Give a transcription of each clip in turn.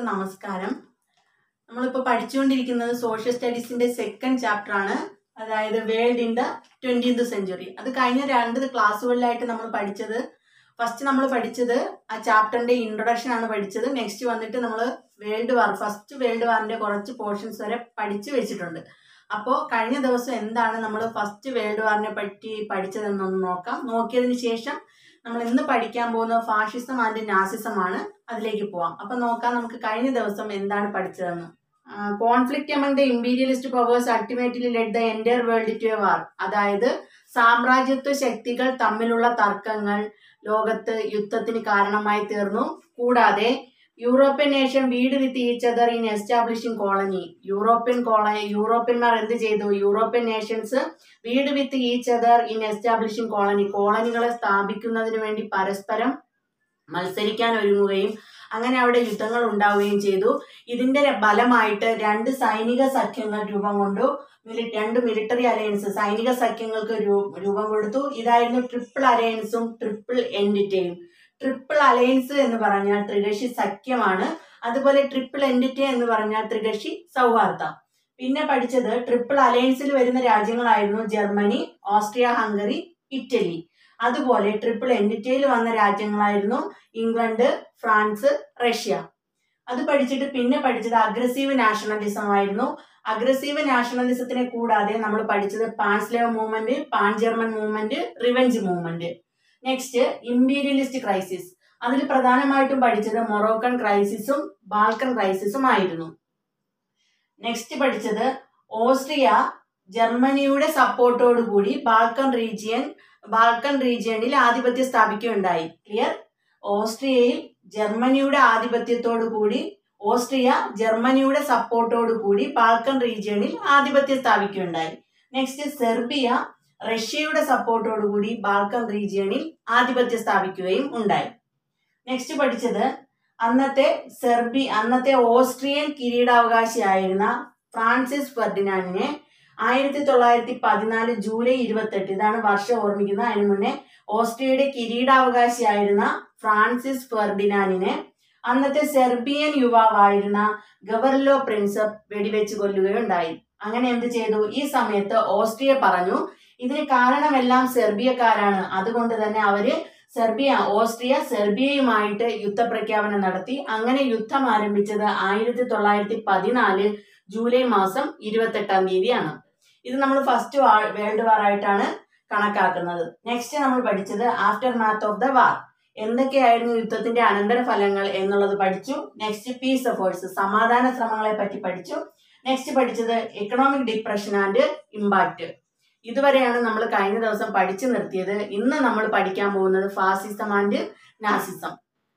നമസ്കാരം നമ്മളിപ്പോൾ പഠിച്ചുകൊണ്ടിരിക്കുന്നത് സോഷ്യൽ സ്റ്റഡീസിന്റെ സെക്കൻഡ് ചാപ്റ്റർ ആണ് അതായത് world in the twentieth century അത് കഴിഞ്ഞ രണ്ട് ക്ലാസ്സുകളിലായിട്ട് നമ്മൾ പഠിച്ചത് ഫസ്റ്റ് നമ്മൾ പഠിച്ചത് ആ ചാപ്റ്ററിന്റെ ഇൻട്രൊഡക്ഷൻ ആണ് പഠിച്ചത് നെക്സ്റ്റ് വന്നിട്ട് നമ്മൾ വേൾഡ് വാർ ഫസ്റ്റ് വേൾഡ് വാറിന്റെ കുറച്ച് പോർഷൻസ് വരെ പഠിച്ചു വെച്ചിട്ടുണ്ട് അപ്പോൾ കഴിഞ്ഞ ദിവസം എന്താണ് നമ്മൾ ഫസ്റ്റ് വേൾഡ് വാറിനെ പറ്റി പഠിച്ചതെന്നൊന്ന് നോക്കാം നോക്കിയതിന് ശേഷം നമ്മൾ ഇന്ന് പഠിക്കാൻ പോകുന്നത് ഫാഷിസം ആൻഡ് നാസിസം ആണ് അതിലേക്ക് പോവാം അപ്പൊ നോക്കാം നമുക്ക് കഴിഞ്ഞ ദിവസം എന്താണ് പഠിച്ചതെന്ന് conflict among the imperialist powers ultimately led the entire world to a war അതായത് സാമ്രാജ്യത്വ ശക്തികൾ തമ്മിലുള്ള തർക്കങ്ങൾ ലോകത്ത് യുദ്ധത്തിന് കാരണമായി തീർന്നു കൂടാതെ European nation vied with each other in establishing colony European colony യൂറോപ്യന്മാർ എന്ത് ചെയ്തു European nations vied with each other in establishing colony കോളനികളെ സ്ഥാപിക്കുന്നതിന് വേണ്ടി പരസ്പരം മത്സരിക്കാൻ ഒരുങ്ങുകയും അങ്ങനെ അവിടെ യുദ്ധങ്ങൾ ഉണ്ടാവുകയും ചെയ്തു ഇതിന്റെ ഫലമായിട്ട് രണ്ട് സൈനിക സഖ്യങ്ങൾ രൂപം കൊണ്ടു മിലി- രണ്ട് മിലിറ്ററി അലയൻസ് സൈനിക സഖ്യങ്ങൾക്ക് രൂ- രൂപം കൊടുത്തു ഇതായിരുന്നു ട്രിപ്പിൾ അലയൻസും ട്രിപ്പിൾ എൻഡിറ്റയും ട്രിപ്പിൾ അലയൻസ് എന്ന് പറഞ്ഞാൽ ത്രികക്ഷി സഖ്യമാണ് അതുപോലെ ട്രിപ്പിൾ എൻഡിറ്റ എന്ന് പറഞ്ഞാൽ ത്രികക്ഷി സൗഹാർദ്ദം പിന്നെ പഠിച്ചത് ട്രിപ്പിൾ അലയൻസിൽ വരുന്ന രാജ്യങ്ങളായിരുന്നു ജർമ്മനി ഓസ്ട്രിയ ഹംഗറി ഇറ്റലി അതുപോലെ ട്രിപ്പിൾ എൻഡിറ്റയിൽ വന്ന രാജ്യങ്ങളായിരുന്നു ഇംഗ്ലണ്ട് ഫ്രാൻസ് റഷ്യ അത് പഠിച്ചിട്ട് പിന്നെ പഠിച്ചത് അഗ്രസീവ് നാഷണലിസം ആയിരുന്നു അഗ്രസീവ് നാഷണലിസത്തിനെ കൂടാതെ നമ്മൾ പഠിച്ചത് pan Slav movement pan German movement revenge movement next imperialist crisis അതിൽ പ്രധാനമായിട്ടും പഠിച്ചത് മൊറോക്കൻ ക്രൈസിസും ബാൽക്കൻ ക്രൈസിസും ആയിരുന്നു നെക്സ്റ്റ് പഠിച്ചത് ഓസ്ട്രിയ ജർമ്മനിയുടെ സപ്പോർട്ടോടു കൂടി ബാൽക്കൻ റീജിയൻ ബാൽക്കൻ റീജിയണിൽ ആധിപത്യം സ്ഥാപിക്കുകയുണ്ടായി ക്ലിയർ ഓസ്ട്രിയയിൽ ജർമ്മനിയുടെ ആധിപത്യത്തോടു കൂടി ഓസ്ട്രിയ ജർമ്മനിയുടെ സപ്പോർട്ടോടു കൂടി ബാൽക്കൻ റീജിയണിൽ ആധിപത്യം സ്ഥാപിക്കുകയുണ്ടായി നെക്സ്റ്റ് സെർബിയ റഷ്യയുടെ സപ്പോർട്ടോടു കൂടി ബാൽക്കൻ റീജിയണിൽ ആധിപത്യം സ്ഥാപിക്കുകയും ഉണ്ടായി നെക്സ്റ്റ് പഠിച്ചത് അന്നത്തെ സെർബി അന്നത്തെ ഓസ്ട്രിയൻ കിരീടാവകാശിയായിരുന്ന ഫ്രാൻസിസ് ഫെർഡിനാൻഡിനെ ആയിരത്തി തൊള്ളായിരത്തി പതിനാല് ജൂലൈ ഇരുപത്തെട്ട് ഇതാണ് വർഷം ഓർമ്മിക്കുന്നത് അതിനു മുന്നേ ഓസ്ട്രിയയുടെ കിരീടാവകാശിയായിരുന്ന ഫ്രാൻസിസ് ഫെർഡിനാൻഡിനെ അന്നത്തെ സെർബിയൻ യുവാവായിരുന്ന ഗവർലോ പ്രിൻസപ്പ് വെടിവെച്ച് കൊല്ലുകയുണ്ടായി അങ്ങനെ എന്ത് ചെയ്തു ഈ സമയത്ത് ഓസ്ട്രിയ പറഞ്ഞു ഇതിന് കാരണമെല്ലാം സെർബിയക്കാരാണ് അതുകൊണ്ട് തന്നെ അവര് സെർബിയ ഓസ്ട്രിയ സെർബിയയുമായിട്ട് യുദ്ധപ്രഖ്യാപനം നടത്തി അങ്ങനെ യുദ്ധം ആരംഭിച്ചത് ആയിരത്തി തൊള്ളായിരത്തി പതിനാല് ജൂലൈ മാസം ഇരുപത്തെട്ടാം തീയതിയാണ് ഇത് നമ്മൾ ഫസ്റ്റ് വേൾഡ് വാർ ആയിട്ടാണ് കണക്കാക്കുന്നത് നെക്സ്റ്റ് നമ്മൾ പഠിച്ചത് aftermath of the war എന്തൊക്കെയായിരുന്നു യുദ്ധത്തിന്റെ അനന്തരഫലങ്ങൾ എന്നുള്ളത് പഠിച്ചു നെക്സ്റ്റ് പീസ് എഫേർട്സ് സമാധാന ശ്രമങ്ങളെ പറ്റി പഠിച്ചു നെക്സ്റ്റ് പഠിച്ചത് എക്കണോമിക് ഡിപ്രഷൻ ആൻഡ് ഇമ്പാക്റ്റ് ഇതുവരെയാണ് നമ്മൾ കഴിഞ്ഞ ദിവസം പഠിച്ചു നിർത്തിയത് ഇന്ന് നമ്മൾ പഠിക്കാൻ പോകുന്നത് ഫാസിസം ആൻഡ് നാസിസം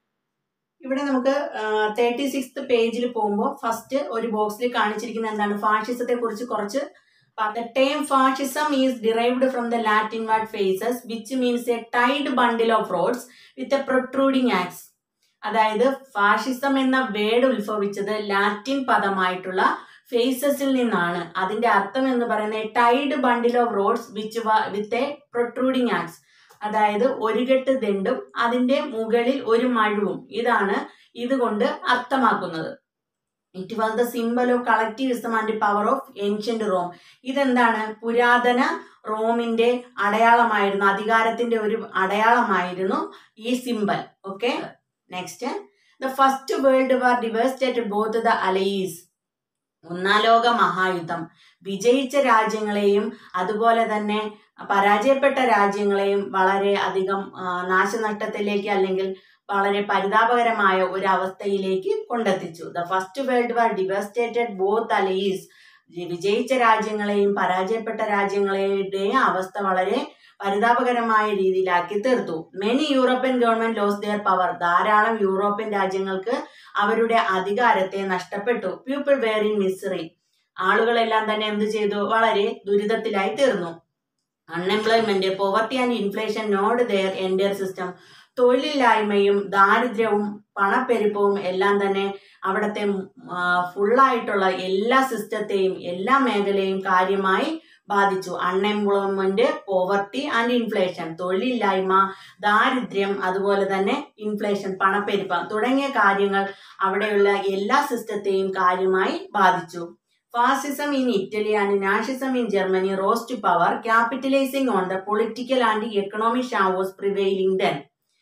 ഇവിടെ നമുക്ക് തേർട്ടി സിക്സ് പേജിൽ പോകുമ്പോൾ ഫസ്റ്റ് ഒരു ബോക്സിൽ കാണിച്ചിരിക്കുന്ന എന്താണ് ഫാഷിസത്തെ കുറിച്ച് കുറച്ച് The term fascism is derived from the Latin word faces, which means a tied bundle of rods with a protruding axe. അതായത് ഫാഷിസം എന്ന വേർഡ് ഉത്ഭവിച്ചത് ലാറ്റിൻ പദമായിട്ടുള്ള ഫേസസിൽ നിന്നാണ് അതിന്റെ അർത്ഥം എന്ന് പറയുന്നത് tied bundle of rods which with a protruding axe അതായത് ഒരു കെട്ട് ദണ്ടും അതിന്റെ മുകളിൽ ഒരു മഴുവും ഇതാണ് ഇതുകൊണ്ട് അർത്ഥമാക്കുന്നത് it was the symbol of collectivism and power of ancient Rome ഇതെന്താണ് പുരാതന റോമിന്റെ അടയാളമായിരുന്നു അധികാരത്തിന്റെ ഒരു അടയാളമായിരുന്നു ഈ symbol okay next the first world war devastate both the allies ഒന്നാം ലോക മഹായുദ്ധം വിജയിച്ച രാജ്യങ്ങളെയും അതുപോലെ തന്നെ പരാജയപ്പെട്ട രാജ്യങ്ങളെയും വളരെ അധികം ആ, നാശനഷ്ടത്തിലേക്ക് അല്ലെങ്കിൽ വളരെ പരിതാപകരമായ ഒരു അവസ്ഥയിലേക്ക് കൊണ്ടെത്തിച്ചു the first world war devastated both allies വിജയിച്ച രാജ്യങ്ങളെയും പരാജയപ്പെട്ട രാജ്യങ്ങളുടെയും അവസ്ഥ വളരെ പരിതാപകരമായ രീതിയിലാക്കി തീർത്തു many European government lose their power ധാരാളം യൂറോപ്യൻ രാജ്യങ്ങൾക്ക് അവരുടെ അധികാരത്തെ നഷ്ടപ്പെട്ടു പീപ്പിൾ വെയർ ഇൻ മിസറി ആളുകളെല്ലാം തന്നെ എന്ത് ചെയ്തു വളരെ ദുരിതത്തിലായി തീർന്നു unemployment poverty and inflation nod their entire system തൊഴിലില്ലായ്മയും ദാരിദ്ര്യവും പണപ്പെരുപ്പവും എല്ലാം തന്നെ അവിടുത്തെ ഫുള്ളായിട്ടുള്ള എല്ലാ സിസ്റ്റത്തെയും എല്ലാ മേഖലയും കാര്യമായി ബാധിച്ചു അൺഎംപ്ലോയ്മെന്റ് പോവർട്ടി ആൻഡ് ഇൻഫ്ലേഷൻ തൊഴിലില്ലായ്മ ദാരിദ്ര്യം അതുപോലെ തന്നെ ഇൻഫ്ലേഷൻ പണപ്പെരുപ്പം തുടങ്ങിയ കാര്യങ്ങൾ അവിടെയുള്ള എല്ലാ സിസ്റ്റത്തെയും കാര്യമായി ബാധിച്ചു fascism in Italy and Nazism in Germany rose to power capitalising on the political and economic chaos prevailing then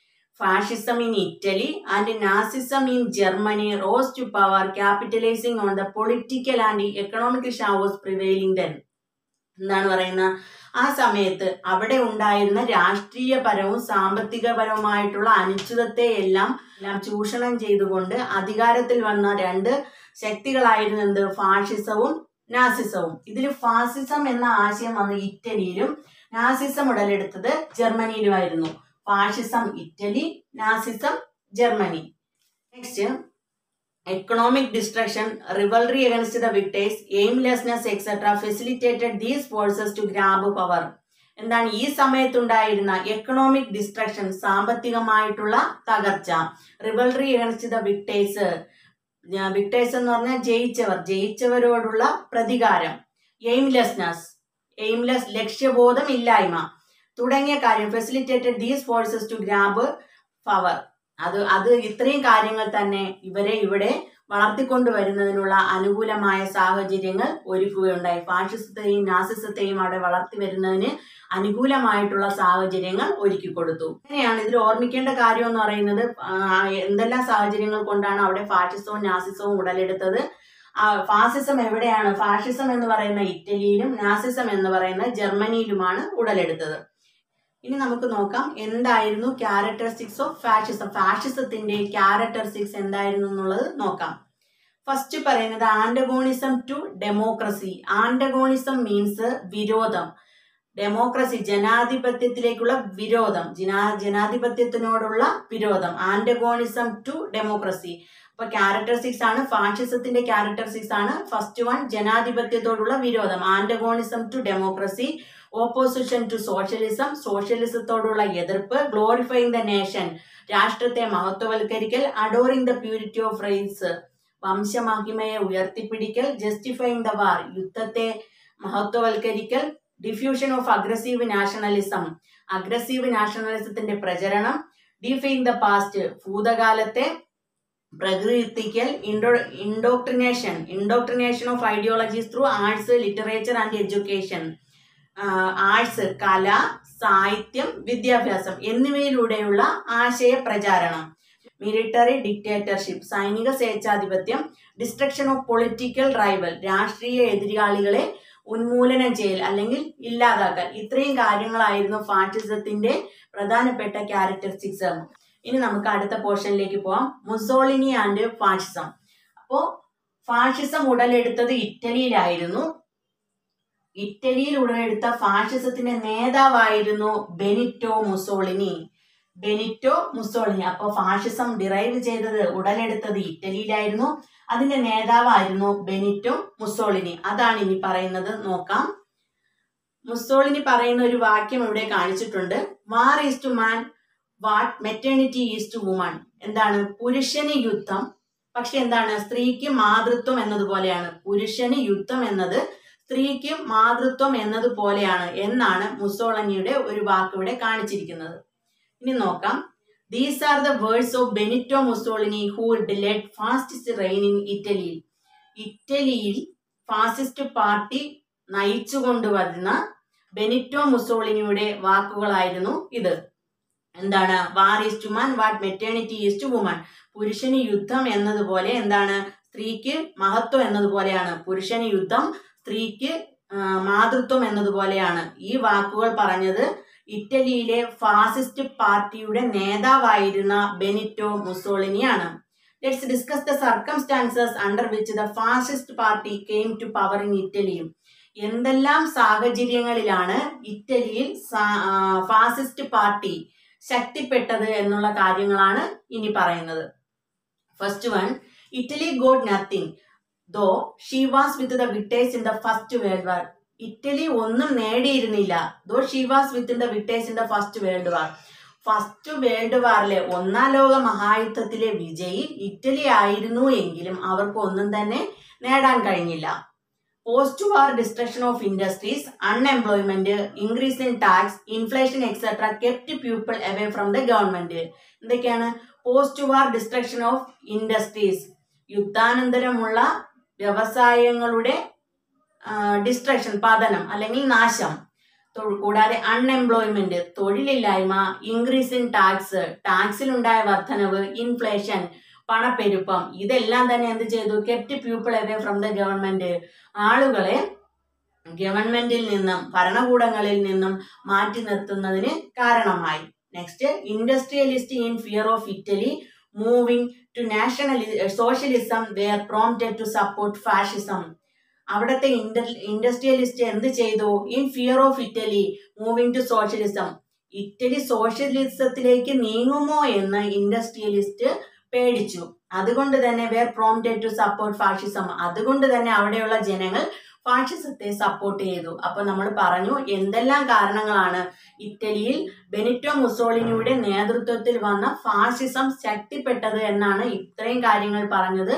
fascism in Italy and Nazism in Germany rose to power capitalising on the political and economic chaos prevailing then എന്താണ് പറയുന്നത് ആ സമയത്ത് അവിടെ ഉണ്ടായിരുന്ന രാഷ്ട്രീയപരവും സാമ്പത്തികപരവുമായിട്ടുള്ള അനിശ്ചിതത്തെ എല്ലാം എല്ലാം ചൂഷണം ചെയ്തുകൊണ്ട് അധികാരത്തിൽ വന്ന രണ്ട് ശക്തികളായിരുന്നു എന്ത് ഫാഷിസവും നാസിസവും ഇതിൽ ഫാസിസം എന്ന ആശയം വന്ന് ഇറ്റലിയിലും നാസിസം ഉടലെടുത്തത് ജർമ്മനിയിലുമായിരുന്നു fascism Italy Nazism Germany next economic destruction rivalry against the victors aimlessness etcetera facilitated these forces to grab power എന്താണ് ഈ സമയത്തുണ്ടായിരുന്ന എക്കണോമിക് ഡിസ്ട്രക്ഷൻ സാമ്പത്തികമായിട്ടുള്ള തകർച്ച rivalry against the victors victors എന്ന് പറഞ്ഞാൽ ജയിച്ചവർ ജയിച്ചവരോടുള്ള പ്രതികാരം എയിംലെസ്നെസ് എയിംലെസ് ലക്ഷ്യബോധം ഇല്ലായ്മ തുടങ്ങിയ കാര്യം facilitated these forces to grab power അത് അത് ഇത്രയും കാര്യങ്ങൾ തന്നെ ഇവരെ ഇവിടെ വളർത്തിക്കൊണ്ടുവരുന്നതിനുള്ള അനുകൂലമായ സാഹചര്യങ്ങൾ ഒരുക്കുകയുണ്ടായി ഫാഷിസത്തെയും നാസിസത്തെയും അവിടെ വളർത്തി വരുന്നതിന് അനുകൂലമായിട്ടുള്ള സാഹചര്യങ്ങൾ ഒരുക്കി കൊടുത്തു അങ്ങനെയാണ് ഇതിൽ ഓർമ്മിക്കേണ്ട കാര്യം എന്ന് പറയുന്നത് ആ, എന്തെല്ലാം സാഹചര്യങ്ങൾ കൊണ്ടാണ് അവിടെ ഫാഷിസവും നാസിസവും ഉടലെടുത്തത് ആ, ഫാസിസം എവിടെയാണ് ഫാഷിസം എന്ന് പറയുന്ന ഇറ്റലിയിലും നാസിസം എന്ന് പറയുന്ന ജർമ്മനിയിലുമാണ് ഉടലെടുത്തത് ഇനി നമുക്ക് നോക്കാം എന്തായിരുന്നു ക്യാരക്ടറിസ്റ്റിക്സ് ഓഫ് ഫാഷിസം ഫാഷിസത്തിന്റെ ക്യാരക്ടറിസ്റ്റിക്സ് എന്തായിരുന്നു എന്നുള്ളത് നോക്കാം ഫസ്റ്റ് പറയുന്നത് antagonism to democracy antagonism means വിരോധം ഡെമോക്രസി ജനാധിപത്യത്തിലേക്കുള്ള വിരോധം ജനാ ജനാധിപത്യത്തിനോടുള്ള വിരോധം ആൻഡഗോണിസം ടു ഡെമോക്രസി അപ്പൊ ക്യാരക്ടറിസ്റ്റിക്സ് ആണ് ഫാഷിസത്തിന്റെ ക്യാരക്ടറിസ്റ്റിക്സ് ആണ് ഫസ്റ്റ് വൺ ജനാധിപത്യത്തോടുള്ള വിരോധം antagonism to democracy opposition to socialism സോഷ്യലിസത്തോടുള്ള എതിർപ്പ് ഗ്ലോറിഫൈങ് ദ നേഷൻ രാഷ്ട്രത്തെ മഹത്വവൽക്കരിക്കൽ adoring the purity of rights വംശമഹിമയെ ഉയർത്തിപ്പിടിക്കൽ ജസ്റ്റിഫൈങ് ദ വാർ യുദ്ധത്തെ മഹത്വവൽക്കരിക്കൽ diffusion of aggressive nationalism aggressive നാഷണലിസത്തിന്റെ പ്രചരണം ഡിഫൈങ് ദ പാസ്റ്റ് ഭൂതകാലത്തെ പ്രകീർത്തിക്കൽ indo indoctrination indoctrination of ideologies through arts literature and education arts കല സാഹിത്യം വിദ്യാഭ്യാസം എന്നിവയിലൂടെയുള്ള ആശയ പ്രചാരണം മിലിറ്ററി ഡിക്റ്റേറ്റർഷിപ്പ് സൈനിക സ്വേച്ഛാധിപത്യം ഡിസ്ട്രക്ഷൻ ഓഫ് പൊളിറ്റിക്കൽ റൈവൽ രാഷ്ട്രീയ എതിരാളികളെ ഉന്മൂലനം ചെയ്യൽ അല്ലെങ്കിൽ ഇല്ലാതാക്കൽ ഇത്രയും കാര്യങ്ങളായിരുന്നു ഫാഷിസത്തിന്റെ പ്രധാനപ്പെട്ട ക്യാരക്ടറിസ്റ്റിക്സ് ഇനി നമുക്ക് അടുത്ത പോർഷനിലേക്ക് പോവാം മുസോളിനി ആൻഡ് ഫാഷിസം അപ്പോ ഫാഷിസം ഉടലെടുത്തത് ഇറ്റലിയിലായിരുന്നു ഇറ്റലിയിൽ ഉടലെടുത്ത ഫാഷിസത്തിന്റെ നേതാവായിരുന്നു ബെനിറ്റോ മുസോളിനി ബെനിറ്റോ മുസോളിനി അപ്പോൾ ഫാഷിസം ഡിറൈവ് ചെയ്തത് ഉടലെടുത്തത് ഇറ്റലിയിലായിരുന്നു അതിന്റെ നേതാവായിരുന്നു ബെനിറ്റോ മുസോളിനി അതാണ് ഇനി പറയുന്നത് നോക്കാം മുസോളിനി പറയുന്ന ഒരു വാക്യം ഇവിടെ കാണിച്ചിട്ടുണ്ട് war is to man what maternity is to woman എന്താണ് പുരുഷന് യുദ്ധം പക്ഷെ എന്താണ് സ്ത്രീക്ക് മാതൃത്വം എന്നതുപോലെയാണ് പുരുഷന് യുദ്ധം എന്നത് സ്ത്രീക്ക് മാതൃത്വം എന്നതുപോലെയാണ് എന്നാണ് മുസോളനിയുടെ ഒരു വാക്ക് ഇവിടെ കാണിച്ചിരിക്കുന്നത് ഇനി നോക്കാം these are the words of Benito Mussolini who led fascist reign in Italy ഇറ്റലിയിൽ ഫാസിസ്റ്റ് പാർട്ടി നയിച്ചു കൊണ്ടുവരുന്ന ബെനിറ്റോ മുസോളിനിയുടെ വാക്കുകളായിരുന്നു ഇത് എന്താണ് war is to man what maternity is to woman പുരുഷന് യുദ്ധം എന്നതുപോലെ എന്താണ് സ്ത്രീക്ക് മഹത്വം എന്നതുപോലെയാണ് പുരുഷന് യുദ്ധം സ്ത്രീക്ക് ആ, മാതൃത്വം എന്നതുപോലെയാണ് ഈ വാക്കുകൾ പറഞ്ഞത് ഇറ്റലിയിലെ ഫാസിസ്റ്റ് പാർട്ടിയുടെ നേതാവായിരുന്ന ബെനിറ്റോ മുസോളിനിയാണ് let's discuss the circumstances under which the fascist party came to power in Italy എന്തെല്ലാം സാഹചര്യങ്ങളിലാണ് ഇറ്റലിയിൽ സാ- ആ, ഫാസിസ്റ്റ് പാർട്ടി ശക്തിപ്പെട്ടത് എന്നുള്ള കാര്യങ്ങളാണ് ഇനി പറയുന്നത് first one Italy got nothing though she was with the victors in the first world war Italy ഒന്നും നേടിയിരുന്നില്ല though she was with the victors in the first world war first world വാറിലെ ഒന്നാം ലോക മഹായുദ്ധത്തിലെ വിജയി ഇറ്റലി ആയിരുന്നു എങ്കിലും അവർക്ക് ഒന്നും തന്നെ നേടാൻ കഴിഞ്ഞില്ല post war destruction of industries unemployment increase in tax inflation etcetera kept people away from the government എന്തൊക്കെയാണ് post war destruction of industries യുദ്ധാനന്തരമുള്ള വ്യവസായങ്ങളുടെ ഡിസ്ട്രക്ഷൻ പതനം അല്ലെങ്കിൽ നാശം തൊ- കൂടാതെ അൺഎംപ്ലോയ്മെന്റ് തൊഴിലില്ലായ്മ ഇൻക്രീസ് ഇൻ ടാക്സ് ടാക്സിലുണ്ടായ വർധനവ് ഇൻഫ്ലേഷൻ പണപ്പെരുപ്പം ഇതെല്ലാം തന്നെ എന്ത് ചെയ്തു kept people away from the government ആളുകളെ ഗവൺമെന്റിൽ നിന്നും ഭരണകൂടങ്ങളിൽ നിന്നും മാറ്റി നിർത്തുന്നതിന് കാരണമായി next industrialist in fear of Italy moving to nationally socialism were prompted to support fascism അവിടുത്തെ ഇൻഡസ്ട്രിയലിസ്റ്റ് എന്ത് ചെയ്തു in fear of Italy moving to socialism Italy സോഷ്യലിസത്തിലേക്ക് നീങ്ങുമോ എന്ന് ഇൻഡസ്ട്രിയലിസ്റ്റ് പേടിച്ചു അതുകൊണ്ട് തന്നെ were prompted to support fascism അതുകൊണ്ട് തന്നെ അവിടെയുള്ള ജനങ്ങൾ ഫാഷിസത്തെ സപ്പോർട്ട് ചെയ്തു അപ്പൊ നമ്മൾ പറഞ്ഞു എന്തെല്ലാം കാരണങ്ങളാണ് ഇറ്റലിയിൽ ബെനിറ്റോ മുസോളിനിയുടെ നേതൃത്വത്തിൽ വന്ന ഫാഷിസം ശക്തിപ്പെട്ടത് എന്നാണ് ഇത്രയും കാര്യങ്ങൾ പറഞ്ഞത്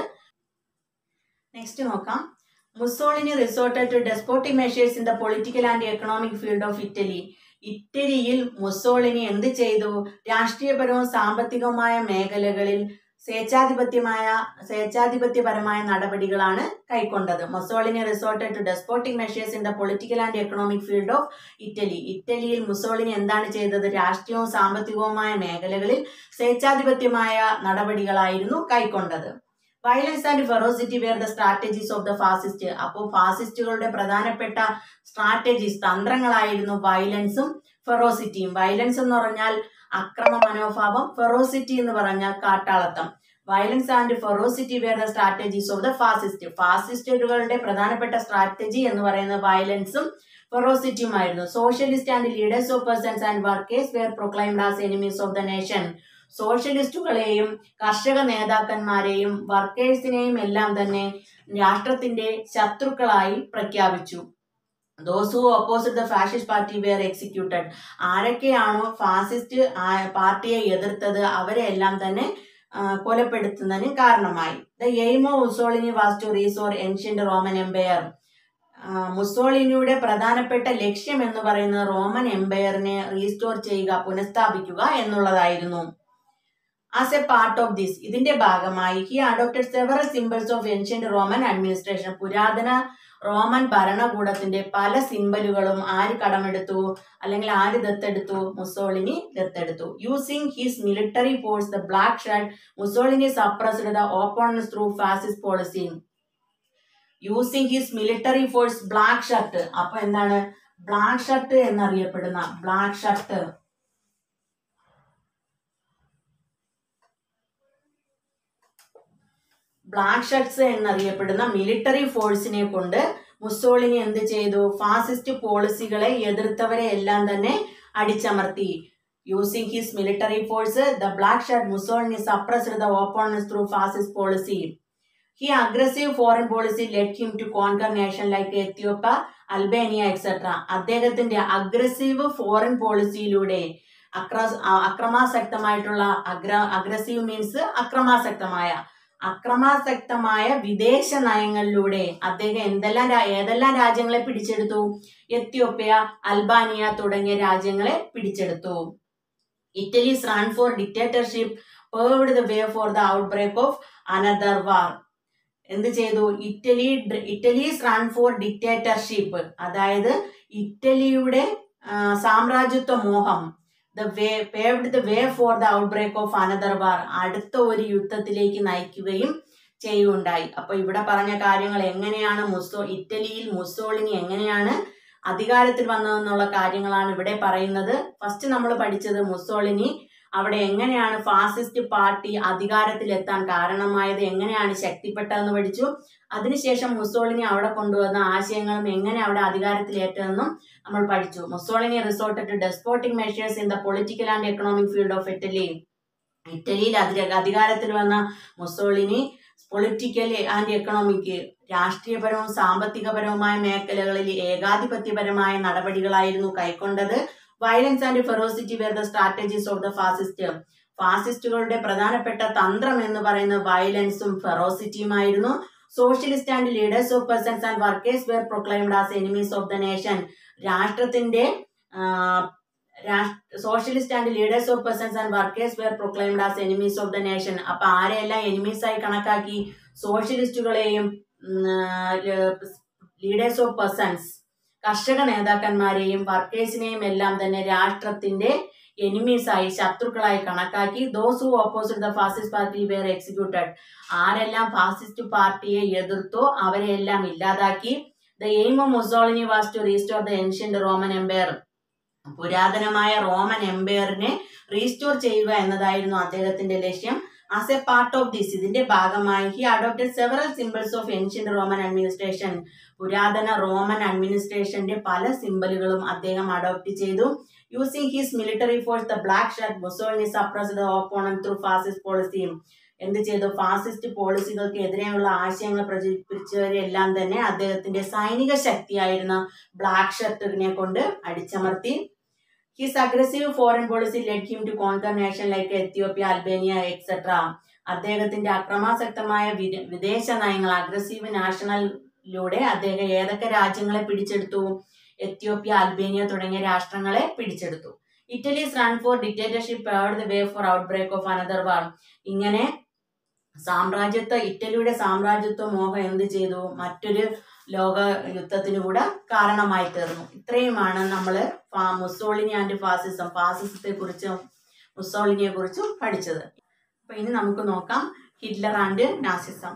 നെക്സ്റ്റ് നോക്കാം Mussolini resorted to despotic measures in the political and economic field of Italy ഇറ്റലിയിൽ മുസോളിനി എന്ത് ചെയ്തു രാഷ്ട്രീയപരവും സാമ്പത്തികവുമായ മേഖലകളിൽ സ്വേച്ഛാധിപത്യമായ സ്വേച്ഛാധിപത്യപരമായ നടപടികളാണ് കൈക്കൊണ്ടത് Mussolini resorted to despotic measures in the political and economic field of Italy ഇറ്റലിയിൽ മുസോളിനി എന്താണ് ചെയ്തത് രാഷ്ട്രീയവും സാമ്പത്തികവുമായ മേഖലകളിൽ സ്വേച്ഛാധിപത്യമായ നടപടികളായിരുന്നു കൈക്കൊണ്ടത് violence and ferocity were the strategies of the fascist അപ്പോൾ ഫാസിസ്റ്റുകളുടെ പ്രധാനപ്പെട്ട സ്ട്രാറ്റജീസ് തന്ത്രങ്ങളായിരുന്നു വയലൻസും ഫെറോസിറ്റിയും വയലൻസ് എന്ന് പറഞ്ഞാൽ അക്രമ മനോഭാവം ഫെറോസിറ്റി എന്ന് പറഞ്ഞാൽ കാട്ടാളത്തം violence and ferocity were the strategies of the fascist ഫാസിസ്റ്റുകളുടെ പ്രധാനപ്പെട്ട സ്ട്രാറ്റജി എന്ന് പറയുന്നത് വയലൻസും ഫെറോസിറ്റിയുമായിരുന്നു socialist and leaders of persons and workers were proclaimed as enemies of the nation സോഷ്യലിസ്റ്റുകളെയും കർഷക നേതാക്കന്മാരെയും വർക്കേഴ്സിനെയും എല്ലാം തന്നെ രാഷ്ട്രത്തിന്റെ ശത്രുക്കളായി പ്രഖ്യാപിച്ചു those who opposite the fascist party were executed ആരൊക്കെയാണോ ഫാസിസ്റ്റ് പാർട്ടിയെ എതിർത്തത് അവരെ എല്ലാം തന്നെ ആ, കൊലപ്പെടുത്തുന്നതിന് കാരണമായി the aim of Mussolini was to restore ancient Roman empire മുസോളിനിയുടെ പ്രധാനപ്പെട്ട ലക്ഷ്യം എന്ന് പറയുന്നത് റോമൻ എംപയറിനെ റീസ്റ്റോർ ചെയ്യുക പുനഃസ്ഥാപിക്കുക എന്നുള്ളതായിരുന്നു as a part of this ഇതിന്റെ ഭാഗമായി he adopted several symbols of ancient Roman administration പുരാതന റോമൻ ഭരണകൂടത്തിന്റെ പല സിംബലുകളും ആര് കടമെടുത്തു അല്ലെങ്കിൽ ആര് ദത്തെടുത്തു മുസോളിനി ദത്തെടുത്തു using his military force the black shirt Mussolini suppressed the opponents through fascist policy using his military force black shirt അപ്പൊ എന്താണ് ബ്ലാക്ക് ഷർട്ട് എന്നറിയപ്പെടുന്ന ബ്ലാക്ക് ഷർട്ട് ബ്ലാക്ക് ഷർട്ട്സ് എന്നറിയപ്പെടുന്ന മിലിറ്ററി ഫോഴ്സിനെ കൊണ്ട് മുസോളിനി എന്ത് ചെയ്തു ഫാസിസ്റ്റ് പോളിസികളെ എതിർത്തവരെ എല്ലാം തന്നെ അടിച്ചമർത്തി using his military force the black shirt Mussolini suppressed the opponents through fascist policy he aggressive foreign policy let him to conquer nation like Ethiopia Albania etcetera അദ്ദേഹത്തിന്റെ അഗ്രസീവ് ഫോറിൻ പോളിസിയിലൂടെ അക്ര അക്രമാസക്തമായിട്ടുള്ള അഗ്ര അഗ്രസീവ് മീൻസ് അക്രമാസക്തമായ അക്രമാസക്തമായ വിദേശ നയങ്ങളിലൂടെ അദ്ദേഹം എന്തെല്ലാം രാ- ഏതെല്ലാം രാജ്യങ്ങളെ പിടിച്ചെടുത്തു എത്യോപ്യ അൽബാനിയ തുടങ്ങിയ രാജ്യങ്ങളെ പിടിച്ചെടുത്തു Italy's run for dictatorship paved the way for the outbreak of another war എന്ത് ചെയ്തു Italy Italy's run for dictatorship അതായത് ഇറ്റലിയുടെ ആ, സാമ്രാജ്യത്വ മോഹം the way paved the way for the outbreak of another war അടുത്ത ഒരു യുദ്ധത്തിലേക്ക് നയിക്കുകയും ചെയ്യുകയുണ്ടായി അപ്പൊ ഇവിടെ പറഞ്ഞ കാര്യങ്ങൾ എങ്ങനെയാണ് മുസോ ഇറ്റലിയിൽ മുസോളിനി എങ്ങനെയാണ് അധികാരത്തിൽ വന്നതെന്നുള്ള കാര്യങ്ങളാണ് ഇവിടെ പറയുന്നത് ഫസ്റ്റ് നമ്മൾ പഠിച്ചത് മുസോളിനി അവിടെ എങ്ങനെയാണ് ഫാസിസ്റ്റ് പാർട്ടി അധികാരത്തിലെത്താൻ കാരണമായത് എങ്ങനെയാണ് ശക്തിപ്പെട്ടതെന്ന് പഠിച്ചു അതിനുശേഷം മുസോളിനി അവിടെ കൊണ്ടുവന്ന ആശയങ്ങളും എങ്ങനെ അവിടെ അധികാരത്തിലേറ്റതെന്നും നമ്മൾ പഠിച്ചു Mussolini resort to despotic measures in the political and economic field of Italy ഇറ്റലിയിൽ അധി- അധികാരത്തിൽ വന്ന മുസോളിനി പൊളിറ്റിക്കൽ ആൻഡ് എക്കണോമിക് രാഷ്ട്രീയപരവും സാമ്പത്തികപരവുമായ മേഖലകളിൽ ഏകാധിപത്യപരമായ നടപടികളായിരുന്നു കൈക്കൊണ്ടത് violence and ferocity were the strategies of the fascist ഫാസിസ്റ്റുകളുടെ പ്രധാനപ്പെട്ട തന്ത്രം എന്ന് പറയുന്നത് വയലൻസും ഫെറോസിറ്റിയുമായിരുന്നു socialist and leaders of persons and workers were proclaimed as enemies of the nation രാഷ്ട്രത്തിന്റെ socialist and leaders of persons and workers were proclaimed as enemies of the nation അപ്പൊ ആരെയെല്ലാം എനിമീസ് ആയി കണക്കാക്കി സോഷ്യലിസ്റ്റുകളെയും ലീഡേഴ്സ് ഓഫ് പേഴ്സൺസ് കർഷക നേതാക്കന്മാരെയും വർക്കേഴ്സിനെയും എല്ലാം തന്നെ രാഷ്ട്രത്തിന്റെ എനിമീസായി ശത്രുക്കളായി കണക്കാക്കി those who opposite the fascist party were executed ആരെല്ലാം ഫാസിസ്റ്റ് പാർട്ടിയെ എതിർത്തോ അവരെയെല്ലാം ഇല്ലാതാക്കി the aim of Mussolini was to restore the ancient Roman empire പുരാതനമായ റോമൻ എംപയറിനെ റീസ്റ്റോർ ചെയ്യുക എന്നതായിരുന്നു അദ്ദേഹത്തിന്റെ ലക്ഷ്യം as a part of this ഇതിന്റെ ഭാഗമായി he adopted several symbols of ancient Roman administration പുരാതന റോമൻ അഡ്മിനിസ്ട്രേഷന്റെ പല സിംബലുകളും അദ്ദേഹം അഡോപ്റ്റ് ചെയ്തു using his military force the black shirt Mussolini suppress the ഓപ്പോണൻ through fascist പോളിസിയും എന്ത് ചെയ്തു ഫാസിസ്റ്റ് പോളിസികൾക്ക് എതിരെയുള്ള ആശയങ്ങൾ പ്രചരിപ്പിച്ചവരെല്ലാം തന്നെ അദ്ദേഹത്തിന്റെ സൈനിക ശക്തിയായിരുന്ന ബ്ലാക്ക് ഷർട്ടിനെ കൊണ്ട് അടിച്ചമർത്തി his aggressive foreign policy led him to conquer nation like Ethiopia Albania etcetera അദ്ദേഹത്തിന്റെ അക്രമാസക്തമായ വിദേ- വിദേശ നയങ്ങൾ അഗ്രസീവ് നാഷണലിലൂടെ അദ്ദേഹം ഏതൊക്കെ രാജ്യങ്ങളെ പിടിച്ചെടുത്തു എത്യോപ്യ അൽബേനിയ തുടങ്ങിയ രാഷ്ട്രങ്ങളെ പിടിച്ചെടുത്തു Italy's run for dictatorship paved the way for outbreak of another war ഇങ്ങനെ സാമ്രാജ്യത്വ ഇറ്റലിയുടെ സാമ്രാജ്യത്വ മോഹം എന്ത് ചെയ്തു മറ്റൊരു ലോക യുദ്ധത്തിന് കൂടെ കാരണമായി തീർന്നു ഇത്രയുമാണ് നമ്മൾ മുസോളിനി ആൻഡ് ഫാസിസം ഫാസിസത്തെ കുറിച്ചും മുസോളിനിയെ കുറിച്ചും പഠിച്ചത് അപ്പൊ ഇനി നമുക്ക് നോക്കാം Hitler and Nazism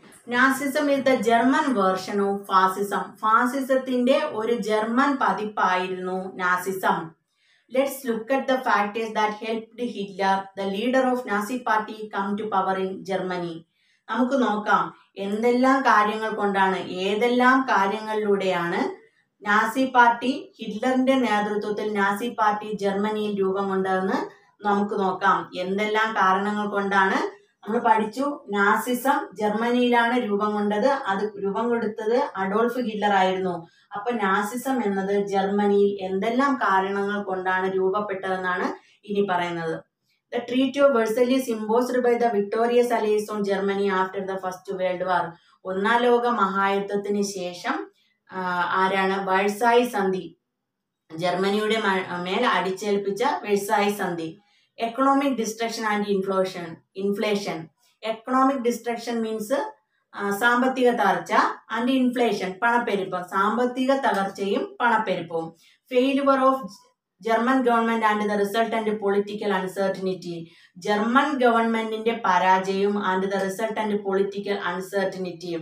Nazism is the German version of fascism ഫാസിസത്തിന്റെ ഒരു ജർമ്മൻ പതിപ്പായിരുന്നു Nazism let's look at the factors that helped Hitler the leader of Nazi party come to power in Germany നമുക്ക് നോക്കാം എന്തെല്ലാം കാര്യങ്ങൾ കൊണ്ടാണ് ഏതെല്ലാം കാര്യങ്ങളിലൂടെയാണ് നാസി പാർട്ടി ഹിറ്റ്ലറിന്റെ നേതൃത്വത്തിൽ നാസി പാർട്ടി ജർമ്മനിയിൽ രൂപം കൊണ്ടതെന്ന് നമുക്ക് നോക്കാം എന്തെല്ലാം കാരണങ്ങൾ കൊണ്ടാണ് നമ്മൾ പഠിച്ചു നാസിസം ജർമ്മനിയിലാണ് രൂപം കൊണ്ടത് അത് രൂപം കൊടുത്തത് അഡോൾഫ് ഹിറ്റ്ലർ ആയിരുന്നു അപ്പൊ നാസിസം എന്നത് ജർമ്മനിയിൽ എന്തെല്ലാം കാരണങ്ങൾ കൊണ്ടാണ് രൂപപ്പെട്ടതെന്നാണ് ഇനി പറയുന്നത് the treat of Versailles imposed by the victorious allies on Germany after the first world war ഒന്നാം ലോക മഹായുദ്ധത്തിന് ശേഷം ആ, ആരാണ് വേഴ്സായി സന്ധി ജർമ്മനിയുടെ മ- മേൽ അടിച്ചേൽപ്പിച്ച വെഴ്സായി സന്ധി economic destruction and inflation inflation economic destruction means സാമ്പത്തിക തകർച്ച ആൻഡ് ഇൻഫ്ലേഷൻ പണപ്പെരുപ്പം സാമ്പത്തിക തകർച്ചയും പണപ്പെരുപ്പവും failure of German government and the resultant political uncertainty German ഗവൺമെന്റിന്റെ പരാജയവും ആൻഡ് ദ റിസൾട്ടന്റ് പൊളിറ്റിക്കൽ അൺസർട്ടനിറ്റിയും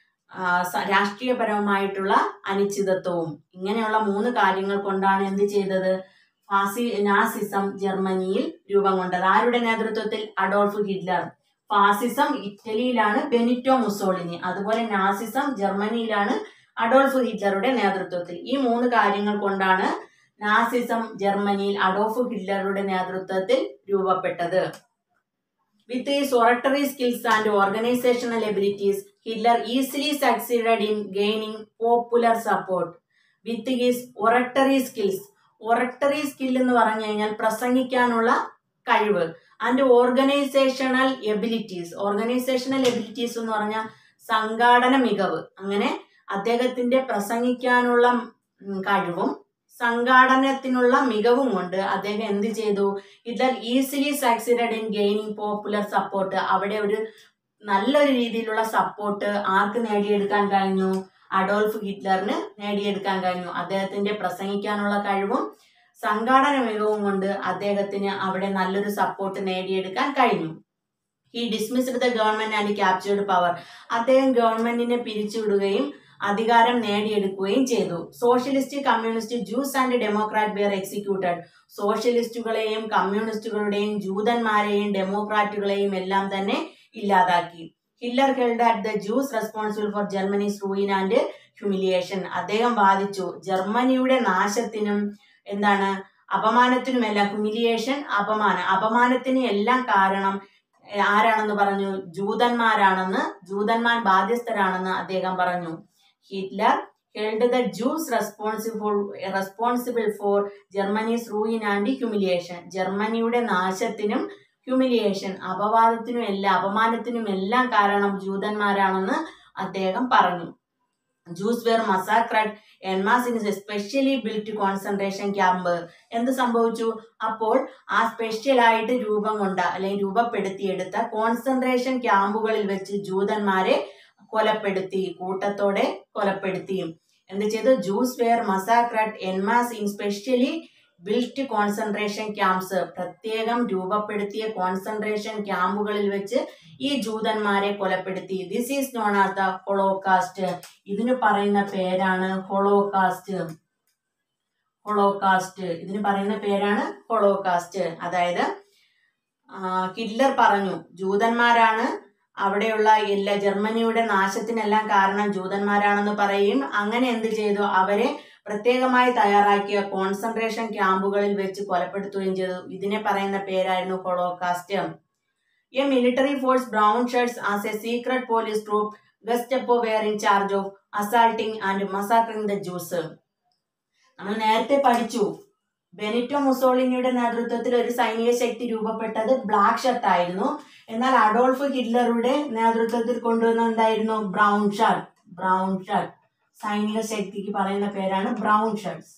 രാഷ്ട്രീയപരമായിട്ടുള്ള അനിശ്ചിതത്വവും ഇങ്ങനെയുള്ള മൂന്ന് കാര്യങ്ങൾ കൊണ്ടാണ് എന്ത് ചെയ്തത് ഫാസി നാസിസം ജർമ്മനിയിൽ രൂപം കൊണ്ടത് ആരുടെ നേതൃത്വത്തിൽ അഡോൾഫ് ഹിറ്റ്ലർ ഫാസിസം ഇറ്റലിയിലാണ് ബെനിറ്റോ മുസോളിനി അതുപോലെ നാസിസം ജർമ്മനിയിലാണ് അഡോൾഫ് ഹിറ്റ്ലറുടെ നേതൃത്വത്തിൽ ഈ മൂന്ന് കാര്യങ്ങൾ കൊണ്ടാണ് നാസിസം ജർമ്മനിയിൽ അഡോൾഫ് ഹിറ്റ്ലറുടെ നേതൃത്വത്തിൽ രൂപപ്പെട്ടത് with his oratory skills and organisational abilities Hitler easily succeeded in gaining popular support with his oratory skills oratory skill എന്ന് പറഞ്ഞു കഴിഞ്ഞാൽ പ്രസംഗിക്കാനുള്ള കഴിവ് and organisational abilities organisational abilities എന്ന് പറഞ്ഞാൽ സംഘാടന മികവ് അങ്ങനെ അദ്ദേഹത്തിന്റെ പ്രസംഗിക്കാനുള്ള ഉം, കഴിവും സംഘാടനത്തിനുള്ള മികവും കൊണ്ട് അദ്ദേഹം എന്ത് ചെയ്തു Hitler easily succeeded in gaining popular support അവിടെ ഒരു നല്ലൊരു രീതിയിലുള്ള സപ്പോർട്ട് ആർക്ക് നേടിയെടുക്കാൻ കഴിഞ്ഞു അഡോൾഫ് ഹിറ്റ്ലറിന് നേടിയെടുക്കാൻ കഴിഞ്ഞു അദ്ദേഹത്തിന്റെ പ്രസംഗിക്കാനുള്ള കഴിവും സംഘാടന മികവും കൊണ്ട് അദ്ദേഹത്തിന് അവിടെ നല്ലൊരു സപ്പോർട്ട് നേടിയെടുക്കാൻ കഴിഞ്ഞു ഈ dismissed the government and captured power അദ്ദേഹം ഗവൺമെന്റിനെ പിരിച്ചുവിടുകയും അധികാരം നേടിയെടുക്കുകയും ചെയ്തു socialist communist Jews and democrat were executed സോഷ്യലിസ്റ്റുകളെയും കമ്മ്യൂണിസ്റ്റുകളുടെയും ജൂതന്മാരെയും ഡെമോക്രാറ്റുകളെയും എല്ലാം തന്നെ ഇല്ലാതാക്കി Hitler held at the Jews responsible for Germany's ruin and humiliation അദ്ദേഹം വാദിച്ചു ജർമ്മനിയുടെ നാശത്തിനും എന്താണ് അപമാനത്തിനുമെല്ലാം ഹ്യൂമിലിയേഷൻ അപമാനം അപമാനത്തിന് എല്ലാം കാരണം എ, ആരാണെന്ന് പറഞ്ഞു ജൂതന്മാരാണെന്ന് ജൂതന്മാർ ബാധ്യസ്ഥരാണെന്ന് അദ്ദേഹം പറഞ്ഞു Hitler held the Jews responsible responsible for Germany's ruin and humiliation ജർമ്മനിയുടെ നാശത്തിനും ഹ്യൂമിലിയേഷൻ അപവാദത്തിനും എല്ലാം അപമാനത്തിനും എല്ലാം കാരണം ജൂതന്മാരാണെന്ന് അദ്ദേഹം പറഞ്ഞു Jews were massacred en masse in specially built concentration camp എന്ത് സംഭവിച്ചു അപ്പോൾ ആ സ്പെഷ്യലായിട്ട് രൂപം കൊണ്ട അല്ലെങ്കിൽ രൂപപ്പെടുത്തിയെടുത്ത കോൺസെൻട്രേഷൻ ക്യാമ്പുകളിൽ വെച്ച് ജൂതന്മാരെ കൊലപ്പെടുത്തി കൂട്ടത്തോടെ കൊലപ്പെടുത്തി എന്ത് ചെയ്തു Jews were massacred en masse in specially built concentration camps പ്രത്യേകം രൂപപ്പെടുത്തിയ കോൺസെൻട്രേഷൻ ക്യാമ്പുകളിൽ വെച്ച് ഈ ജൂതന്മാരെ കൊലപ്പെടുത്തി this is known as the holocaust ഇതിന് പറയുന്ന പേരാണ് ഹൊളോകാസ്റ്റ് ഹൊളോകാസ്റ്റ് ഇതിന് പറയുന്ന പേരാണ് ഹൊളോകാസ്റ്റ് അതായത് ആ, ഹിറ്റ്ലർ പറഞ്ഞു ജൂതന്മാരാണ് അവിടെയുള്ള എല്ലാ ജർമ്മനിയുടെ നാശത്തിനെല്ലാം കാരണം ജൂതന്മാരാണെന്ന് പറയുകയും അങ്ങനെ എന്ത് ചെയ്തു അവരെ പ്രത്യേകമായി തയ്യാറാക്കിയ കോൺസെൻട്രേഷൻ ക്യാമ്പുകളിൽ വെച്ച് കൊലപ്പെടുത്തുകയും ചെയ്തു ഇതിനെ പറയുന്ന പേരായിരുന്നു holocaust a military force brown shirts as a secret police troop Gestapo were in charge of assaulting and massacring the Jews നമ്മൾ നേരത്തെ പഠിച്ചു ബെനിറ്റോ മുസോളിനിയുടെ നേതൃത്വത്തിൽ ഒരു സൈനിക ശക്തി രൂപപ്പെട്ടത് ബ്ലാക്ക് ഷർട്ട് ആയിരുന്നു എന്നാൽ അഡോൾഫ് ഹിറ്റ്ലറുടെ നേതൃത്വത്തിൽ കൊണ്ടുവന്ന എന്തായിരുന്നു ബ്രൗൺ ഷർട്ട് ബ്രൗൺ ഷർട്ട് സൈനിക ശക്തിക്ക് പറയുന്ന പേരാണ് ബ്രൗൺ ഷർട്ട്സ്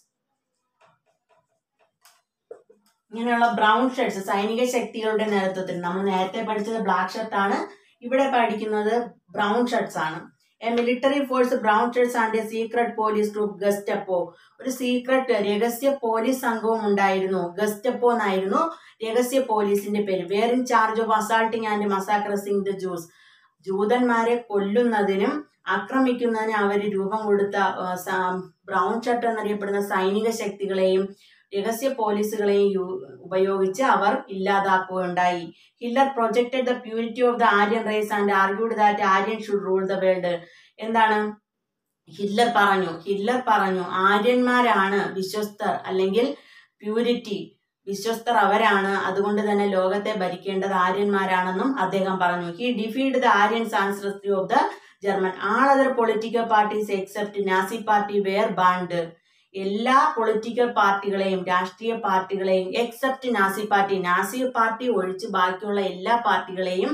ഇങ്ങനെയുള്ള ബ്രൗൺ ഷർട്ട്സ് സൈനിക ശക്തികളുടെ നേതൃത്വത്തിൽ നമ്മൾ നേരത്തെ പഠിച്ചത് ബ്ലാക്ക് ഷർട്ട് ആണ് ഇവിടെ പഠിക്കുന്നത് ബ്രൗൺ ഷർട്ട്സ് ആണ് a military force brown shirts and a secret police group Gestapo ഒരു സീക്രട്ട് രഹസ്യ പോലീസ് സംഘവും ഉണ്ടായിരുന്നു ഗസ്റ്റപ്പോ എന്നായിരുന്നു രഹസ്യ പോലീസിന്റെ പേര് were in charge of assaulting and massacring the Jews ജൂതന്മാരെ കൊല്ലുന്നതിനും ആക്രമിക്കുന്നതിനും അവർ രൂപം കൊടുത്ത ആ, സ- ബ്രൗൺ ഷർട്ട് എന്നറിയപ്പെടുന്ന സൈനിക ശക്തികളെയും രഹസ്യ പോലീസുകളെയും യു- ഉപയോഗിച്ച് അവർ ഇല്ലാതാക്കുകയുണ്ടായി Hitler projected the purity of the Aryan race and argued that Aryan should rule the world എന്താണ് ഹിറ്റ്ലർ പറഞ്ഞു ഹിറ്റ്ലർ പറഞ്ഞു ആര്യന്മാരാണ് വിശ്വസ്തർ അല്ലെങ്കിൽ പ്യൂരിറ്റി വിശ്വസ്തർ അവരാണ് അതുകൊണ്ട് തന്നെ ലോകത്തെ ഭരിക്കേണ്ടത് ആര്യന്മാരാണെന്നും അദ്ദേഹം പറഞ്ഞു ഹി ഡിഫീഡ് ദ ആര്യൻസ് ആൻസർസ്റ്റി of the German all other political parties except Nazi party were banned എല്ലാ പൊളിറ്റിക്കൽ പാർട്ടികളെയും രാഷ്ട്രീയ പാർട്ടികളെയും except Nazi party Nazi party ഒഴിച്ച് ബാക്കിയുള്ള എല്ലാ പാർട്ടികളെയും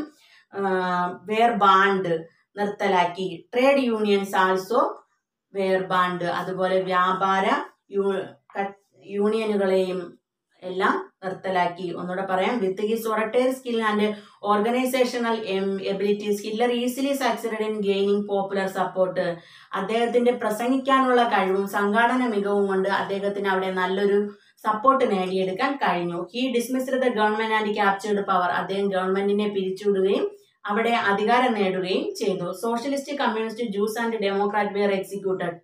വേർ ബാൻഡ് നിർത്തലാക്കി trade unions also were banned അതുപോലെ വ്യാപാര യൂ- ക- യൂണിയനുകളെയും എല്ലാം നിർത്തലാക്കി ഒന്നുകൂടെ പറയാം with his oratory skill and organisational abilities Hitler easily succeeded in gaining popular support അദ്ദേഹത്തിന്റെ പ്രസംഗിക്കാനുള്ള കഴിവും സംഘാടന മികവും കൊണ്ട് അദ്ദേഹത്തിന് അവിടെ നല്ലൊരു സപ്പോർട്ട് നേടിയെടുക്കാൻ കഴിഞ്ഞു he dismissed the government and captured power അദ്ദേഹം ഗവൺമെന്റിനെ പിരിച്ചുവിടുകയും അവിടെ അധികാരം നേടുകയും ചെയ്തു socialist communist Jews and democrat were executed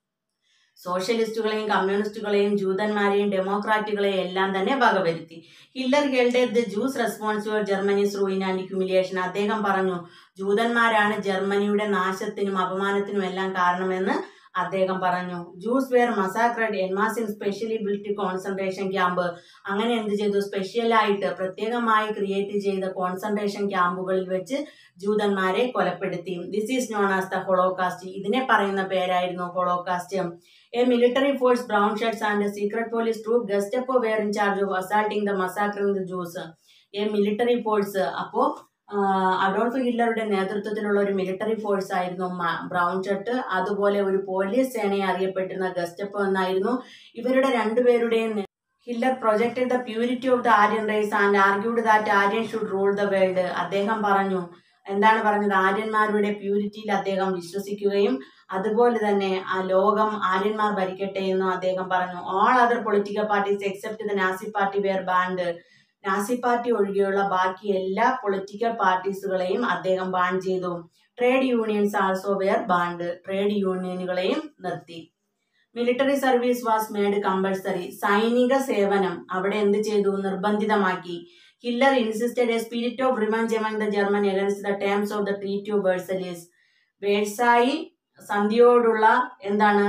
സോഷ്യലിസ്റ്റുകളെയും കമ്മ്യൂണിസ്റ്റുകളെയും ജൂതന്മാരെയും ഡെമോക്രാറ്റുകളെയും എല്ലാം തന്നെ വകവരുത്തി Hitler held the Jews responsible Germany's ruin and humiliation അദ്ദേഹം പറഞ്ഞു ജൂതന്മാരാണ് ജർമ്മനിയുടെ നാശത്തിനും അപമാനത്തിനും എല്ലാം കാരണമെന്ന് അദ്ദേഹം പറഞ്ഞു Jews were massacred en masse in specially built concentration camp അങ്ങനെ എന്ത് ചെയ്തു സ്പെഷ്യലായിട്ട് പ്രത്യേകമായി ക്രിയേറ്റ് ചെയ്ത കോൺസെൻട്രേഷൻ ക്യാമ്പുകളിൽ വെച്ച് ജൂതന്മാരെ കൊലപ്പെടുത്തി this is known as the holocaust ഇതിനെ പറയുന്ന പേരായിരുന്നു holocaust a military force brown shirts and secret police troop Gestapo were in charge of assaulting the massacring the Jews a military force അപ്പോൾ Adolf ഹിറ്റ്ലറുടെ നേതൃത്വത്തിലുള്ള ഒരു മിലിറ്ററി ഫോഴ്സ് ആയിരുന്നു മ- brown shirt അതുപോലെ ഒരു പോലീസ് സേനയെ അറിയപ്പെട്ടിരുന്ന ഗസ്റ്റപ്പോ എന്നായിരുന്നു ഇവരുടെ രണ്ടുപേരുടെയും നേ- Hitler projected the purity of the Aryan race and argued that Aryan should rule the world അദ്ദേഹം പറഞ്ഞു എന്താണ് പറഞ്ഞത് ആര്യന്മാരുടെ പ്യൂരിറ്റിയിൽ അദ്ദേഹം വിശ്വസിക്കുകയും അതുപോലെ തന്നെ ആ ലോകം ആര്യന്മാർ ഭരിക്കട്ടെ എന്നും അദ്ദേഹം പറഞ്ഞു all other political parties except the Nazi party were banned Nazi party ഒഴികെയുള്ള ബാക്കി എല്ലാ പൊളിറ്റിക്കൽ പാർട്ടീസുകളെയും അദ്ദേഹം ബാൻ ചെയ്തു trade unions also were banned trade യൂണിയനുകളെയും നിർത്തി military service was made compulsory സൈനിക സേവനം അവിടെ എന്ത് ചെയ്തു നിർബന്ധിതമാക്കി Hitler insisted a spirit of revenge among the German against the terms of the treaty of Versailles Versailles സന്ധിയോടുള്ള എന്താണ്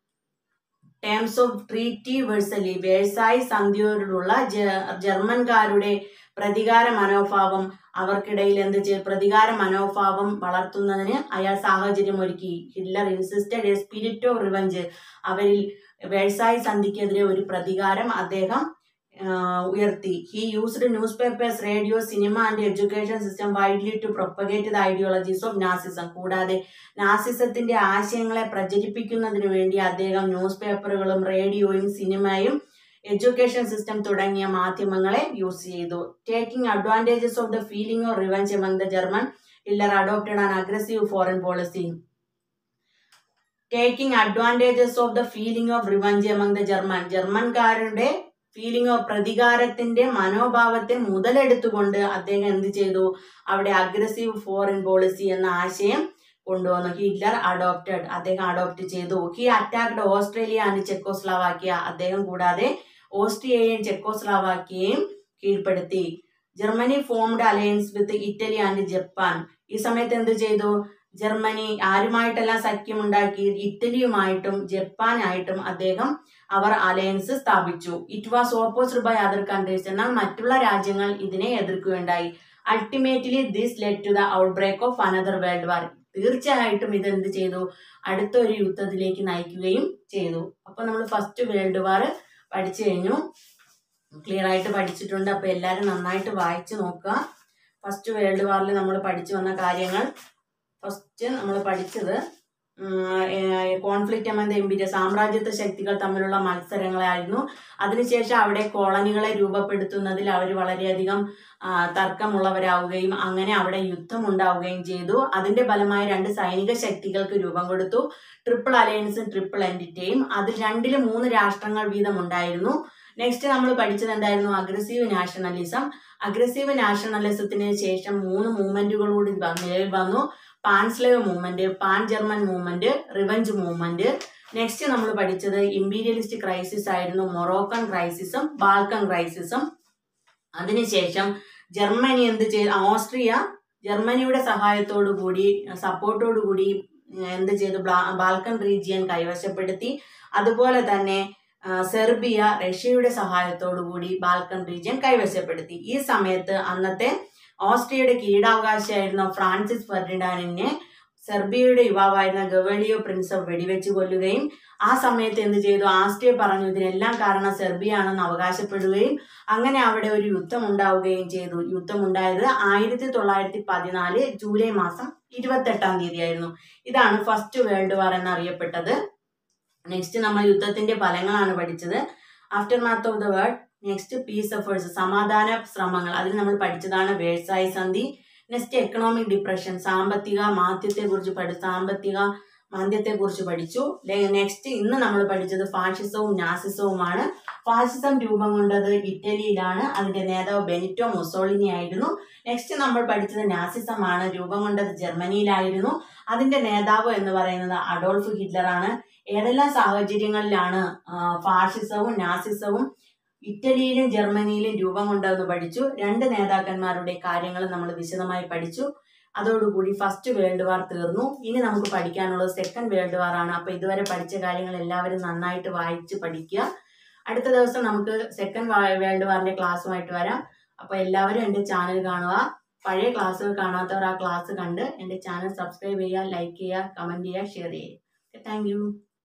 terms of treaty Versailles Versailles സന്ധിയോടുള്ള ജ- ജർമ്മൻകാരുടെ പ്രതികാര മനോഭാവം അവർക്കിടയിൽ എന്ത് ചെയ്തു പ്രതികാര മനോഭാവം വളർത്തുന്നതിന് അയാൾ സാഹചര്യം ഒരുക്കി Hitler insisted a spirit of revenge അവരിൽ വേഴ്സായി സന്ധിക്കെതിരെ ഒരു പ്രതികാരം അദ്ദേഹം ഉയർത്തി he used newspapers radio cinema and education system widely to propagate the ideologies of Nazism കൂടാതെ നാസിസത്തിന്റെ ആശയങ്ങളെ പ്രചരിപ്പിക്കുന്നതിന് വേണ്ടി അദ്ദേഹം ന്യൂസ് പേപ്പറുകളും റേഡിയോയും സിനിമയും എഡ്യൂക്കേഷൻ സിസ്റ്റം തുടങ്ങിയ മാധ്യമങ്ങളെ യൂസ് ചെയ്തു taking advantages of the feeling of revenge among the German Hitler adopted an aggressive foreign policy taking advantages of the feeling of revenge among the German ജർമ്മൻകാരുടെ ഫീലിംഗ് ഓഫ് പ്രതികാരത്തിന്റെ മനോഭാവത്തെ മുതലെടുത്തുകൊണ്ട് അദ്ദേഹം എന്ത് ചെയ്തു അവിടെ അഗ്രസീവ് ഫോറിൻ പോളിസി എന്ന ആശയം കൊണ്ടുവന്നു ഹിറ്റ്ലർ അഡോപ്റ്റഡ് അദ്ദേഹം അഡോപ്റ്റ് ചെയ്തു he attacked Australia and Czechoslovakia അദ്ദേഹം കൂടാതെ ഓസ്ട്രിയയും ചെക്കോസ്ലാവാക്യയും കീഴ്പ്പെടുത്തി Germany formed alliance with Italy and Japan ഈ സമയത്ത് എന്ത് ചെയ്തു ജർമ്മനി ആരുമായിട്ടെല്ലാം സഖ്യമുണ്ടാക്കി ഇറ്റലിയുമായിട്ടും ജപ്പാനായിട്ടും അദ്ദേഹം അവർ അലയൻസ് സ്ഥാപിച്ചു it was opposed by other countries എന്നാൽ മറ്റുള്ള രാജ്യങ്ങൾ ഇതിനെ എതിർക്കുകയുണ്ടായി ultimately this led to the outbreak of another world war തീർച്ചയായിട്ടും ഇത് എന്ത് ചെയ്തു അടുത്തൊരു യുദ്ധത്തിലേക്ക് നയിക്കുകയും ചെയ്തു അപ്പൊ നമ്മൾ ഫസ്റ്റ് വേൾഡ് വാർ പഠിച്ചു കഴിഞ്ഞു ക്ലിയർ ആയിട്ട് പഠിച്ചിട്ടുണ്ട് അപ്പൊ എല്ലാവരും നന്നായിട്ട് വായിച്ചു നോക്കുക ഫസ്റ്റ് വേൾഡ് വാറിൽ നമ്മൾ പഠിച്ചു വന്ന കാര്യങ്ങൾ ഫസ്റ്റ് നമ്മൾ പഠിച്ചത് കോൺഫ്ലിക്റ്റ് എന്ന എംപിന്റെ സാമ്രാജ്യത്വ ശക്തികൾ തമ്മിലുള്ള മത്സരങ്ങളായിരുന്നു അതിനുശേഷം അവിടെ കോളനികളെ രൂപപ്പെടുത്തുന്നതിൽ അവർ വളരെയധികം ആ, തർക്കമുള്ളവരാവുകയും അങ്ങനെ അവിടെ യുദ്ധം ഉണ്ടാവുകയും ചെയ്തു അതിന്റെ ഫലമായി രണ്ട് സൈനിക ശക്തികൾക്ക് രൂപം കൊടുത്തു ട്രിപ്പിൾ അലയൻസും ട്രിപ്പിൾ എൻറ്റിറ്റിയും അതിൽ രണ്ടിലും മൂന്ന് രാഷ്ട്രങ്ങൾ വീതം ഉണ്ടായിരുന്നു നെക്സ്റ്റ് നമ്മൾ പഠിച്ചത് എന്തായിരുന്നു അഗ്രസീവ് നാഷണലിസം അഗ്രസീവ് നാഷണലിസത്തിന് ശേഷം മൂന്ന് മൂവ്മെന്റുകളോട് നിലവിൽ വന്നു pan Slav movement pan German movement revenge movement next നമ്മൾ പഠിച്ചത് ഇമ്പീരിയലിസ്റ്റ് ക്രൈസിസ് ആയിരുന്നു മൊറോക്കൻ ക്രൈസിസും ബാൽക്കൻ ക്രൈസിസും അതിനുശേഷം ജർമ്മനി എന്ത് ചെയ്തു ഓസ്ട്രിയ ജർമ്മനിയുടെ സഹായത്തോടു കൂടി സപ്പോർട്ടോടു കൂടി എന്ത് ചെയ്തു ബ്ലാ- ബാൽക്കൻ റീജിയൻ കൈവശപ്പെടുത്തി അതുപോലെ തന്നെ ആ, സെർബിയ റഷ്യയുടെ സഹായത്തോടു കൂടി ബാൽക്കൻ റീജിയൻ കൈവശപ്പെടുത്തി ഈ സമയത്ത് അന്നത്തെ ഓസ്ട്രിയയുടെ കീഴാവകാശിയായിരുന്ന ഫ്രാൻസിസ് ഫെർഡിനാൻഡിനെ സെർബിയയുടെ യുവാവായിരുന്ന ഗവേളിയോ പ്രിൻസപ്പ് വെടിവെച്ച് കൊല്ലുകയും ആ സമയത്ത് എന്ത് ചെയ്തു ആസ്ട്രിയ പറഞ്ഞു ഇതിനെല്ലാം കാരണം സെർബിയ ആണെന്ന് അവകാശപ്പെടുകയും അങ്ങനെ അവിടെ ഒരു യുദ്ധം ഉണ്ടാവുകയും ചെയ്തു യുദ്ധം ഉണ്ടായത് ആയിരത്തി തൊള്ളായിരത്തി പതിനാല് ജൂലൈ മാസം ഇരുപത്തെട്ടാം തീയതി ആയിരുന്നു ഇതാണ് ഫസ്റ്റ് വേൾഡ് വാർ എന്നറിയപ്പെട്ടത് നെക്സ്റ്റ് നമ്മൾ യുദ്ധത്തിന്റെ ഫലങ്ങളാണ് പഠിച്ചത് aftermath of the world next peace efforts സമാധാന ശ്രമങ്ങൾ അതിൽ നമ്മൾ പഠിച്ചതാണ് വേഴ്സായി സന്ധി നെക്സ്റ്റ് എക്കണോമിക് ഡിപ്രഷൻ സാമ്പത്തിക മാന്ദ്യത്തെ കുറിച്ച് പഠി സാമ്പത്തിക മാന്ദ്യത്തെ കുറിച്ച് പഠിച്ചു നെക്സ്റ്റ് ഇന്ന് നമ്മൾ പഠിച്ചത് ഫാഷിസവും നാസിസവുമാണ് ഫാഷിസം രൂപം കൊണ്ടത് ഇറ്റലിയിലാണ് അതിന്റെ നേതാവ് ബെനിറ്റോ മുസോളിനി ആയിരുന്നു നെക്സ്റ്റ് നമ്മൾ പഠിച്ചത് നാസിസമാണ് രൂപം കൊണ്ടത് ജർമ്മനിയിലായിരുന്നു അതിന്റെ നേതാവ് എന്ന് പറയുന്നത് അഡോൾഫ് ഹിറ്റ്ലർ ആണ് ഏതെല്ലാം സാഹചര്യങ്ങളിലാണ് ആ, ഫാഷിസവും നാസിസവും ഇറ്റലിയിലും ജർമ്മനിയിലും രൂപം കൊണ്ടതെന്ന് പഠിച്ചു രണ്ട് നേതാക്കന്മാരുടെ കാര്യങ്ങൾ നമ്മൾ വിശദമായി പഠിച്ചു അതോടുകൂടി ഫസ്റ്റ് വേൾഡ് വാർ തീർന്നു ഇനി നമുക്ക് പഠിക്കാനുള്ളത് സെക്കൻഡ് വേൾഡ് വാർ ആണ് അപ്പൊ ഇതുവരെ പഠിച്ച കാര്യങ്ങൾ എല്ലാവരും നന്നായിട്ട് വായിച്ച് പഠിക്കുക അടുത്ത ദിവസം നമുക്ക് സെക്കൻഡ് വേൾഡ് വാറിന്റെ ക്ലാസ്സുമായിട്ട് വരാം അപ്പൊ എല്ലാവരും എൻ്റെ ചാനൽ കാണുക പഴയ ക്ലാസ്സുകൾ കാണാത്തവർ ആ ക്ലാസ് കണ്ട് എൻ്റെ ചാനൽ സബ്സ്ക്രൈബ് ചെയ്യുക ലൈക്ക് ചെയ്യുക കമന്റ് ചെയ്യുക ഷെയർ ചെയ്യുക താങ്ക് യു